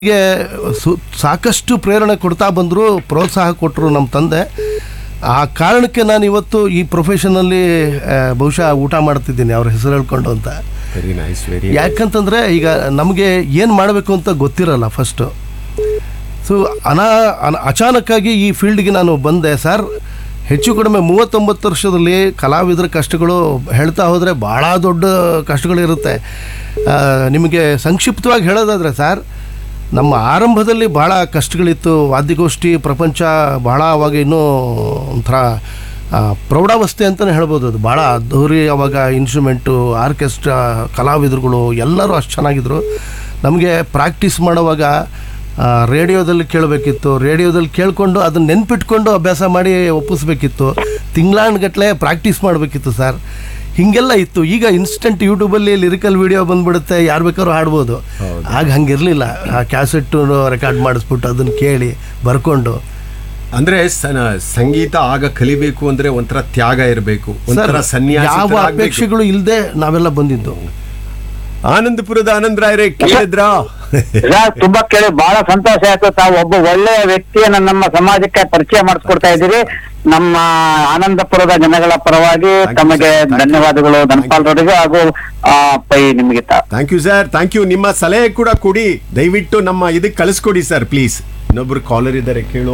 ಗೆ ಸು ಸಾಕಷ್ಟು ಪ್ರೇರಣೆ ಕೊಡ್ತಾ ಬಂದರು ಪ್ರೋತ್ಸಾಹ ಕೊಟ್ಟರು ನಮ್ಮ ತಂದೆ ಆ ಕಾರಣಕ್ಕೆ ನಾನು ಇವತ್ತು ಈ ಪ್ರೊಫೆಷನಲ್ಲಿ ಬಹುಶಃ ಊಟ ಮಾಡ್ತಿದ್ದೀನಿ ಅವ್ರ ಹೆಸರು ಹೇಳ್ಕೊಂಡು ಅಂತ ವೆರಿ ನೈಸ್ ವೆರಿ ಯಾಕಂತಂದರೆ ಈಗ ನಮಗೆ ಏನು ಮಾಡಬೇಕು ಅಂತ ಗೊತ್ತಿರಲ್ಲ ಫಸ್ಟು ಸೊ ಅನಾ ಅನ ಅಚಾನಕ್ಕಾಗಿ ಈ ಫೀಲ್ಡ್ಗೆ ನಾನು ಬಂದೆ ಸರ್ ಹೆಚ್ಚು ಕಡಿಮೆ ಮೂವತ್ತೊಂಬತ್ತು ವರ್ಷದಲ್ಲಿ ಕಲಾವಿದರ ಕಷ್ಟಗಳು ಹೇಳ್ತಾ ಹೋದರೆ ಭಾಳ ದೊಡ್ಡ ಕಷ್ಟಗಳಿರುತ್ತೆ ಆ, ನಿಮಗೆ ಸಂಕ್ಷಿಪ್ತವಾಗಿ ಹೇಳೋದಾದರೆ ಸರ್ ನಮ್ಮ ಆರಂಭದಲ್ಲಿ ಭಾಳ ಕಷ್ಟಗಳಿತ್ತು ವಾದ್ಯಗೋಷ್ಠಿ ಪ್ರಪಂಚ ಭಾಳ ಅವಾಗ ಇನ್ನೂ ಒಂಥರ ಆ, ಪ್ರೌಢಾವಸ್ಥೆ ಅಂತಲೇ ಹೇಳ್ಬೋದು ಅದು ಭಾಳ ಅದ್ದೂರಿ ಅವಾಗ ಇನ್ಸ್ಟ್ರೂಮೆಂಟು ಆರ್ಕೆಸ್ಟ್ರಾ ಕಲಾವಿದರುಗಳು ಎಲ್ಲರೂ ಅಷ್ಟು ಚೆನ್ನಾಗಿದ್ರು ನಮಗೆ ಪ್ರಾಕ್ಟೀಸ್ ಮಾಡುವಾಗ ಆ, ರೇಡಿಯೋದಲ್ಲಿ ಕೇಳಬೇಕಿತ್ತು ರೇಡಿಯೋದಲ್ಲಿ ಕೇಳಿಕೊಂಡು ಅದನ್ನ ನೆನ್ಪಿಟ್ಕೊಂಡು ಅಭ್ಯಾಸ ಮಾಡಿ ಒಪ್ಪಿಸ್ಬೇಕಿತ್ತು ತಿಂಗಳಾನ್ಗಟ್ಲೆ ಪ್ರಾಕ್ಟೀಸ್ ಮಾಡಬೇಕಿತ್ತು ಸರ್ ಹೀಗೆಲ್ಲ ಇತ್ತು ಈಗ ಇನ್ಸ್ಟೆಂಟ್ ಯೂಟ್ಯೂಬಲ್ಲಿ ಲಿರಿಕಲ್ ವಿಡಿಯೋ ಬಂದ್ಬಿಡುತ್ತೆ ಯಾರು ಬೇಕಾದ್ರೂ ಹಾಡ್ಬೋದು ಆಗ ಹಂಗಿರಲಿಲ್ಲ ಆ ಕ್ಯಾಸೆಟ್ಟು ರೆಕಾರ್ಡ್ ಮಾಡಿಸ್ಬಿಟ್ಟು ಅದನ್ನು ಕೇಳಿ ಬರ್ಕೊಂಡು ಅಂದ್ರೆ ಸ- ಸಂಗೀತ ಆಗ ಕಲಿಬೇಕು ಅಂದ್ರೆ ಒಂಥರ ತ್ಯಾಗ ಇರಬೇಕು ಒಂಥರ ಸರ್, ಯಾವ ಸನ್ಯಾಸ ಅಪೇಕ್ಷೆಗಳು ಇಲ್ಲದೆ ನಾವೆಲ್ಲ ಬಂದಿದ್ದು ಆನಂದಪುರದ ಆನಂದ್ ರಾಯರೇ ಕೇಳಿದ್ರಾ ಸರ್ ತುಂಬಾ ಕೇಳಿ ಬಹಳ ಸಂತೋಷ ಆಯ್ತು ತಾವು ಒಬ್ಬ ಒಳ್ಳೆಯ ವ್ಯಕ್ತಿಯನ್ನ ನಮ್ಮ ಸಮಾಜಕ್ಕೆ ಪರಿಚಯ ಮಾಡಿಸ್ಕೊಡ್ತಾ ಇದ್ದೀರಿ ನಮ್ಮ ಆನಂದಪುರದ ಜನಗಳ ಪರವಾಗಿ Thank you, ತಮಗೆ sir. Thank you. ಧನ್ಯವಾದಗಳು ಧನಪಾಲ್ರವರಿಗೆ ಹಾಗೂ ಆ, ಪೈ ನಿಮಗೆ ತಾ thank you sir thank you ನಿಮ್ಮ ಸಲಹೆ ಕೂಡ ಕೊಡಿ ದಯವಿಟ್ಟು ನಮ್ಮ ಇದಕ್ಕೆ ಕಳಿಸ್ಕೊಡಿ ಸರ್ ಪ್ಲೀಸ್ ಇನ್ನೊಬ್ರು ಕಾಲರ್ ಇದ್ದಾರೆ ಕೇಳುವ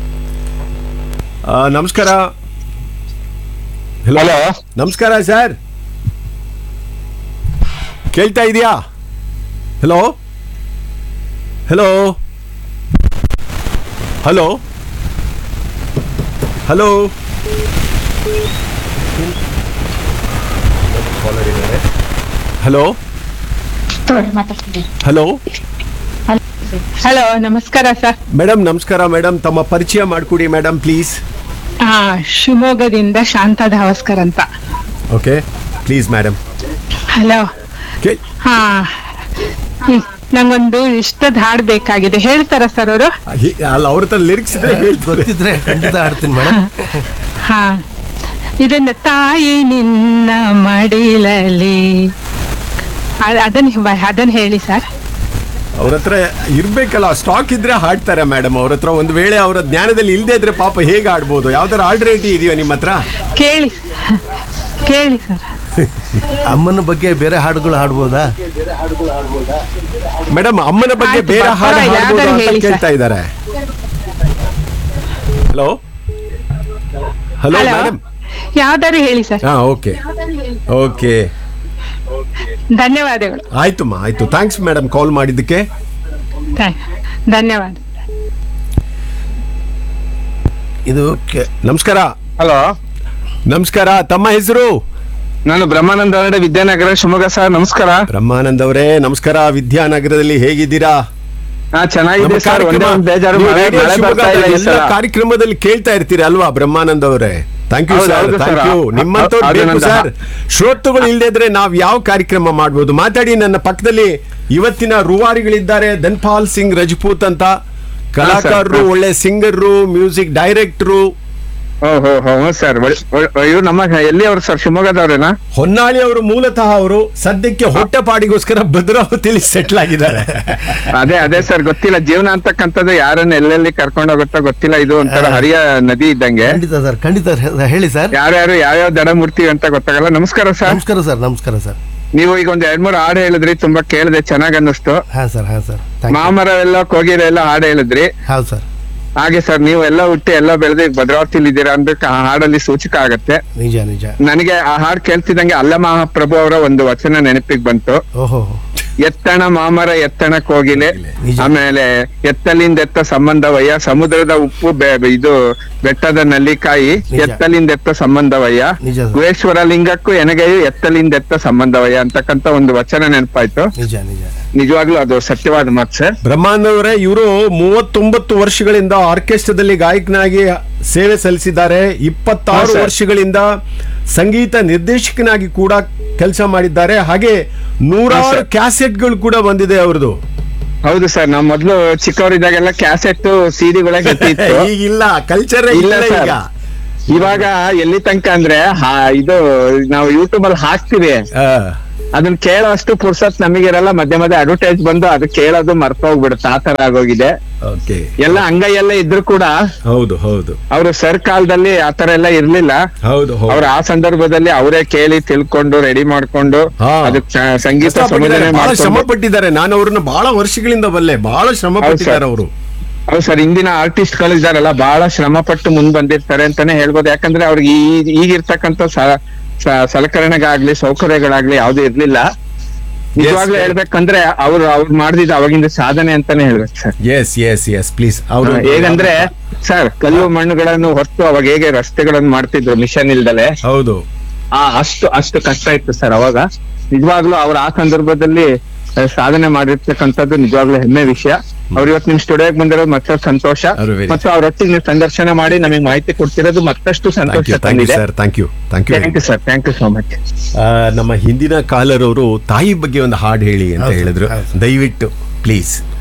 ಆ, ನಮಸ್ಕಾರ ಹಲೋ ನಮಸ್ಕಾರ ಸರ್ ಕೇಳ್ತಾ ಇದೆಯಾ hello hello hello hello hello ತೋರಿ ಮಾತಾಡ್ತೀನಿ ಹಲೋ ಹಲೋ ನಮಸ್ಕಾರ ಸರ್ ಮೇಡಮ್ ನಮಸ್ಕಾರ ಮೇಡಮ್ ತಮ್ಮ ಪರಿಚಯ ಮಾಡಿಕೊಡಿ ಮೇಡಮ್ ಪ್ಲೀಸ್ ಹಾ ಶಿವಮೊಗ್ಗದಿಂದ ಶಾಂತಾ ಧಾವಸ್ಕರ್ ಅಂತ ಓಕೆ ಪ್ಲೀಸ್ ಮೇಡಮ್ ಹಲೋ ಕೇ ಹಾ ಹ್ಮ್. ನಂಗೊಂದು ಇಷ್ಟದ ಹಾಡ್ ಬೇಕಾಗಿದೆ ಹೇಳ್ತಾರ ಸರ್ ಅವರು ಅಲ್ಲ ಅವ್ರ ಹತ್ರ ಲಿರಿಕ್ಸ್ ಇದ್ರೆ ಹೇಳ್ತಾರೆ ಗೊತ್ತಿದ್ರೆ ಖಂಡಿತ ಆಡ್ತೀನಿ ಮೇಡಮ್ ಹಾ ಇದನ್ನ ತಾಯಿ ನಿನ್ನ ಮಡಿಲಲ್ಲಿ ಅ- ಅದನ್ನ ಅದನ್ನ ಹೇಳಿ ಸರ್ ಅವ್ರ ಹತ್ರ ಇರ್ಬೇಕಲ್ಲ ಸ್ಟಾಕ್ ಇದ್ರೆ ಹಾಡ್ತಾರೆ ಮೇಡಮ್ ಅವ್ರ ಹತ್ರ ಒಂದು ವೇಳೆ ಅವರ ಜ್ಞಾನದಲ್ಲಿ ಇಲ್ಲದೆ ಇದ್ರೆ ಪಾಪ ಹೇಗೆ ಆಡ್ಬೋದು ಯಾವ್ದಾರ ಆಲ್ಟರ್ನೇಟಿವ್ ಇದೆಯೋ ನಿಮ್ಮ ಹತ್ರ ಕೇಳಿ ಕೇಳಿ ಸರ್ ಅಮ್ಮನ ಬಗ್ಗೆ ಬೇರೆ ಹಾಡುಗಳು ಹಾಡ್ಬೋದಾ ಮೇಡಮ್ ಅಮ್ಮನ ಬಗ್ಗೆ ಆಯ್ತು, ಬೇರೆ ಹಾಡು ಪರವಾಗಿಲ್ಲ, ಹಾಡ್ಬೋದು ಯಾವ್ದಾರು ಅಂತ ಹೇಳಿ ಸರ್. ಕೇಳ್ತಾ ಇದ್ದಾರೆ ಹಲೋ ಹಲೋ ಹಲೋ ಮೇಡಮ್ ಯಾವ್ದಾರು ಹೇಳಿ ಸರ್ ಹಾ ಓಕೆ ಓಕೆ ಧನ್ಯವಾದಗಳು ಆಯ್ತಮ್ಮ ಆಯ್ತು ಥ್ಯಾಂಕ್ಸ್ ಮೇಡಮ್ ಕಾಲ್ ಮಾಡಿದ್ದಕ್ಕೆ ಥ್ಯಾಂಕ್- ಧನ್ಯವಾದ ಇದು ಕೆ- ನಮಸ್ಕಾರ ಹಲೋ ನಮಸ್ಕಾರ ತಮ್ಮ ಹೆಸರು ನಾನು ಬ್ರಹ್ಮಾನಂದ ಅವರಡೆ ವಿದ್ಯಾನಗರ ಶಿವಮೊಗ್ಗ ಸರ್ ನಮಸ್ಕಾರ ಬ್ರಹ್ಮಾನಂದ್ ಅವರೇ ನಮಸ್ಕಾರ ವಿದ್ಯಾನಗರದಲ್ಲಿ ಹೇಗಿದ್ದೀರಾ ಹಾ ನಮ್ಮ ಚೆನ್ನಾಗಿದೆ ಸರ್ ಒಂದೇ ಕಾರ್ಯಕ್ರಮ- ಒಂದು ಬೇಜಾರು ನೀವು ಮಳೆ ರೇಡಿಯೋ ಮಳೆ ಬರ್ತಾ ಶಿವಮೊಗ್ಗದ ಇಲ್ಲ ಈ ಎಲ್ಲ ಸಲ. ಕಾರ್ಯಕ್ರಮದಲ್ಲಿ ಕೇಳ್ತಾ ಇರ್ತೀರಿ ಅಲ್ವಾ ಬ್ರಹ್ಮಾನಂದ್ ಅವರೇ ಥ್ಯಾಂಕ್ ಯು ಹೌದು, ಸರ್ ಹೌದು ಥ್ಯಾಂಕ್ ಸರ್. ಯು ನಿಮ್ಮಂತವ್ರು ಅದು ಬೇಕು ನಂದು- ಸರ್ ಶ್ರೋತೃಗಳು ಇಲ್ಲದೆ ಇದ್ರೆ ನಾವ್ ಯಾವ ಕಾರ್ಯಕ್ರಮ ಮಾಡ್ಬೋದು ಮಾತಾಡಿ ನನ್ನ ಪಕ್ಕದಲ್ಲಿ ಇವತ್ತಿನ ರೂವಾರಿಗಳಿದ್ದಾರೆ ಧನ್ಪಾಲ್ ಸಿಂಗ್ ರಜಪೂತ್ ಅಂತ ಕಲಾಕಾರರು ಹಾ. ಒಳ್ಳೆ ಸಿಂಗರ್ರು ಮ್ಯೂಸಿಕ್ ಡೈರೆಕ್ಟ್ರು ಓ ಹೋ ಹೋ ಹ್ಞೂ ಸರ್ ಇವ್ರು ನಮ್ಮ ಎಲ್ಲಿ ಅವ್ರು ಸರ್ ಶಿವಮೊಗ್ಗದವ್ರೇನಾ ಹೊನ್ನಾಳಿ ಅವರು ಮೂಲತಃ ಅವರು ಸದ್ಯಕ್ಕೆ ಹೊಟ್ಟೆಪಾಡಿಗೋಸ್ಕರ ಭದ್ರಾವತಿಯಲ್ಲಿ ಸೆಟ್ಲ್ ಆಗಿದ್ದಾರೆ ಅದೇ ಅದೇ ಸರ್ ಗೊತ್ತಿಲ್ಲ ಜೀವನ ಅಂತಕ್ಕಂಥದ್ದು ಯಾರನ್ನ ಎಲ್ಲೆಲ್ಲಿ ಕರ್ಕೊಂಡು ಹೋಗುತ್ತೋ ಗೊತ್ತಿಲ್ಲ ಇದು ಒಂಥರ ಹರಿಯ ನದಿ ಇದ್ದಂಗೆ ಖಂಡಿತ ಸರ್ ಖಂಡಿತ ಹೇ- ಹೇಳಿ ಸರ್ ಯಾರ್ಯಾರು ಯಾವ್ಯಾವ ದಡ ಮೂರ್ತಿ ಅಂತ ಗೊತ್ತಾಗಲ್ಲ ನಮಸ್ಕಾರ ಸರ್ ನಮಸ್ಕಾರ ಸರ್ ನಮಸ್ಕಾರ ಸರ್ ನೀವು ಈಗ ಒಂದ್ ಎರಡ್ ಮೂರು ಹಾಡು ಹೇಳಿದ್ರಿ ತುಂಬಾ ಕೇಳಿದೆ ಚೆನ್ನಾಗ್ ಅನ್ನಿಸ್ತು ಹಾಂ ಸರ್ ಹಾಂ ಸರ್ ಥ್ಯಾಂಕ್ ಯು ಮಾಮರ ಎಲ್ಲ ಕೋಗಿರ ಎಲ್ಲ ಹಾಡು ಹೇಳಿದ್ರಿ ಹೌದು ಸರ್ ಹಾಗೆ ಸರ್ ನೀವು ಎಲ್ಲ ಹುಟ್ಟಿ ಎಲ್ಲ ಬೆಳೆದು ಈಗ ಭದ್ರಾವತಿಲಿ ಇದ್ದೀರಾ ಅಂದ್ರೆ ಆ ಹಾಡಲ್ಲಿ ಸೂಚಕ ಆಗತ್ತೆ ನಿಜ ನಿಜ ನನಗೆ ಆ ಹಾಡು ಕೇಳ್ತಿದ್ದಂಗೆ ಅಲ್ಲ ಮಹಾಪ್ರಭು ಅವರ ಒಂದು ವಚನ ನೆನಪಿಗೆ ಬಂತು ಓಹೋ ಎತ್ತಣ ಮಾಮರ ಎತ್ತಣ ಕೋಗಿಲೆ ನಿಜ. ಆಮೇಲೆ ಎತ್ತಲಿಂದ ಎತ್ತ ಸಂಬಂಧವಯ್ಯ ಸಮುದ್ರದ ಉಪ್ಪು ಬೆ- ಬೆ- ಇದು ಬೆಟ್ಟದ ನಲ್ಲಿಕಾಯಿ ನಿಜ. ಎತ್ತಲಿಂದ ಎತ್ತ ಸಂಬಂಧವಯ್ಯ ನಿಜ ಸರ್. ಗುಹೇಶ್ವರ ಲಿಂಗಕ್ಕೂ ಎನಗೆಯು ಎತ್ತಲಿಂದ ಎತ್ತ ಸಂಬಂಧವಯ್ಯ ಅಂತಕ್ಕಂತ ಒಂದು ವಚನ ನೆನಪಾಯ್ತು ನಿಜ ನಿಜ ನಿಜವಾಗ್ಲೂ ಅದು ಸತ್ಯವಾದ ಮಾತು ಸರ್ ಬ್ರಹ್ಮಾನಂದ್ ಅವರೇ ಇವರು ಮೂವತ್ತೊಂಬತ್ತು ವರ್ಷಗಳಿಂದ ಆರ್ಕೆಸ್ಟ್ರಾದಲ್ಲಿ ಗಾಯಕನಾಗಿ ಸೇವೆ ಸಲ್ಲಿಸಿದ್ದಾರೆ ಇಪ್ಪತ್ತಾರು ಹಾ, ಸರ್. ವರ್ಷಗಳಿಂದ ಸಂಗೀತ ನಿರ್ದೇಶಕನಾಗಿ ಕೂಡ ಕೆಲಸ ಮಾಡಿದ್ದಾರೆ ಹಾಗೆ ನೂರಾರು ಸರ್. ಕ್ಯಾಸೆಟ್ಗಳು ಕೂಡ ಬಂದಿದೆ ಅವ್ರದ್ದು ಹೌದು ಸರ್ ನಾವ್ ಮೊದ್ಲು ಚಿಕ್ಕವರಿದ್ದಾಗೆಲ್ಲ ಕ್ಯಾಸೆಟ್ ಸಿಡಿಗಳೇ ಗೊತ್ತಿತ್ತು ಈಗಿಲ್ಲ ಕಲ್ಚರ್ ಇಲ್ಲ ಇಲ್ಲ ಸರ್. ಈಗ ಇವಾಗ ಎಲ್ಲಿ ತನಕ ಅಂದ್ರೆ ಹಾ- ಇದು ನಾವು ಯೂಟ್ಯೂಬ್ ಅಲ್ಲಿ ಹಾಕ್ತಿವಿ ಆ, ಅದನ್ನ ಕೇಳೋ ಅಷ್ಟು ಪುರ್ಸತ್ ನಮಗಿರಲ್ಲ ಮಧ್ಯೆ ಮಧ್ಯೆ ಅಡ್ವರ್ಟೈಸ್ ಬಂದು ಅದು ಕೇಳೋದು ಮರ್ತೋಗ್ಬಿಡುತ್ತೆ ಆ ತರ ಆಗೋಗಿದೆ ಓಕೆ ಎಲ್ಲ ಅಂಗೈಯೆಲ್ಲ ಇದ್ರು ಕೂಡ ಹೌದು ಹೌದು ಅವರು ಸರ್ ಕಾಲದಲ್ಲಿ ಆತರ ಎಲ್ಲ ಇರ್ಲಿಲ್ಲ ಹೌದು ಅವ್ರ ಹೌದು ಆ ಸಂದರ್ಭದಲ್ಲಿ ಅವರೇ ಕೇಳಿ ತಿಳ್ಕೊಂಡು ರೆಡಿ ಮಾಡ್ಕೊಂಡು ಹಾ. ಅದಕ್ಕೆ ಸ- ಸಂಗೀತ ಕಷ್ಟಪಟ್ಟಿದ್ದಾರೆ, ಸಂಯೋಜನೆ ಬಹಳ ಶ್ರಮ ಮಾಡ್ಕೊಂಡು ಪಟ್ಟಿದ್ದಾರೆ ನಾನು ಅವ್ರನ್ನ ಬಹಳ ವರ್ಷಗಳಿಂದ ಬಲ್ಲೆ ಬಹಳ ಶ್ರಮ ಹೌದು ಪಟ್ಟಿದ್ದಾರೆ ಸರ್. ಅವರು ಹೌದು ಸರ್ ಇಂದಿನ ಆರ್ಟಿಸ್ಟ್ ಗಳು ಇದಾರಲ್ಲ ಬಹಳ ಶ್ರಮ ಪಟ್ಟು ಮುಂದ್ ಬಂದಿರ್ತಾರೆ ಅಂತಾನೆ ಹೇಳ್ಬೋದು ಯಾಕಂದ್ರೆ ಅವ್ರಿಗೆ ಈ ಈಗಿರ್ತಕ್ಕಂಥ ಸ- ಸ- ಸಲಕರಣೆಗಾಗ್ಲಿ ಸೌಕರ್ಯಗಳಾಗ್ಲಿ ಯಾವ್ದು ಇರ್ಲಿಲ್ಲ ನಿಜವಾಗ್ಲೂ sir. ಹೇಳ್ಬೇಕಂದ್ರೆ ಅವ್ರು ಅವ್ರು ಮಾಡಿದ ಅವಾಗಿಂದ ಸಾಧನೆ ಅಂತಾನೆ ಹೇಳ್ಬೇಕು sir yes yes yes please ಅವರು ಹೇಗಂದ್ರೆ ಸರ್ ಕಲ್ಲು ಮಣ್ಣುಗಳನ್ನು ಹೊತ್ತು ಅವಾಗ ಹೇಗೆ ರಸ್ತೆಗಳನ್ನು ಮಾಡ್ತಿದ್ರು ಮಿಷನ್ ಇಲ್ದಲೆ ಹೌದು ಆ ಅಷ್ಟು ಅಷ್ಟು ಕಷ್ಟ ಇತ್ತು ಸರ್ ಅವಾಗ ನಿಜವಾಗ್ಲೂ ಅವ್ರ ಆ ಸಂದರ್ಭದಲ್ಲಿ ಆ, ಸಾಧನೆ ಮಾಡಿರ್ತಕ್ಕಂಥದ್ದು ನಿಜವಾಗ್ಲೂ ಹೆಮ್ಮೆ ವಿಷಯ ಅವ್ರು ಇವತ್ತು ನಿಮ್ ಸ್ಟುಡಿಯೋಗೆ ಬಂದಿರೋದು ಮತ್ತಷ್ಟು ಸಂತೋಷ ಅವ್ರು very- ಮತ್ತು ಅವರೊಟ್ಟಿಗೆ ನೀವು ಸಂದರ್ಶನ ಮಾಡಿ ನಮಗೆ ಮಾಹಿತಿ ಕೊಡ್ತಿರೋದು ಮತ್ತಷ್ಟು ಥ್ಯಾಂಕ್ ಸಂತೋಷ ಯು ಥ್ಯಾಂಕ್ ಯು ತಂದಿದೆ sir thank you thank you thank you sir thank you so much ನಮ್ಮ ಹಿಂದಿನ ಕಾಲರ್ ಅವರು ತಾಯಿ ಬಗ್ಗೆ ಒಂದು ಹಾಡು ಹೇಳಿ ಅಂತ ಹೌದು, ಹೇಳಿದ್ರು ಹೌದು. ದಯವಿಟ್ಟು ಪ್ಲೀಸ್